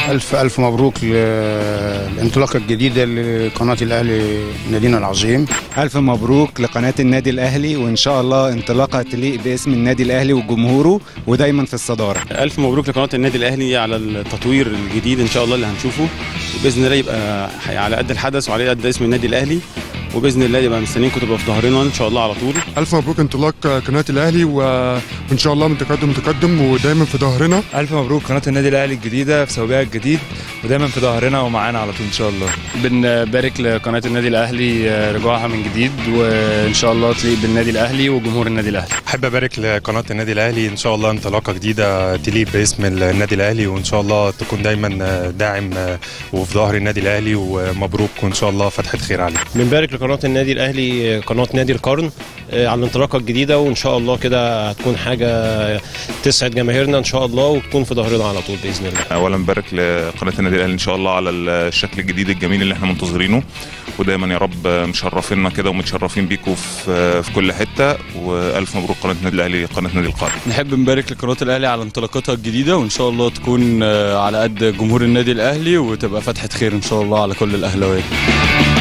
ألف ألف مبروك للانطلاقة الجديدة لقناة الأهلي نادينا العظيم ألف مبروك لقناة النادي الأهلي وإن شاء الله انطلاقة تليق باسم النادي الأهلي وجمهوره ودايما في الصدارة ألف مبروك لقناة النادي الأهلي على التطوير الجديد إن شاء الله اللي هنشوفه وبإذن الله يبقى على قد الحدث وعلى قد اسم النادي الأهلي وباذن الله يبقى مستنيينكم تبقوا في ظهرنا ان شاء الله على طول الف مبروك انطلاق قناه الاهلي وان شاء الله من تقدم لتقدم ودايما في ظهرنا الف مبروك قناه النادي الاهلي الجديده في سوبها الجديد ودايما في ظهرنا ومعانا على طول ان شاء الله بنبارك لقناه النادي الاهلي رجوعها من جديد وان شاء الله تليق بالنادي الاهلي وجمهور النادي الاهلي احب ابارك لقناه النادي الاهلي ان شاء الله انطلاقه جديده تليق باسم النادي الاهلي وان شاء الله تكون دايما داعم وفي ظهر النادي الاهلي ومبروك وان شاء الله فتحه خير عليه بنبارك لقناه النادي الاهلي قناه نادي القرن على الانطلاقه الجديده وان شاء الله كده هتكون حاجه تسعد جماهيرنا ان شاء الله وتكون في ظهرنا على طول باذن الله. اولا بارك لقناه النادي الاهلي ان شاء الله على الشكل الجديد الجميل اللي احنا منتظرينه ودايما يا رب مشرفينا كده ومتشرفين بيكم في في كل حته والف مبروك قناه النادي الاهلي قناه نادي القرن. نحب نبارك لقناه الاهلي على انطلاقتها الجديده وان شاء الله تكون على قد جمهور النادي الاهلي وتبقى فتحه خير ان شاء الله على كل الاهلاويه.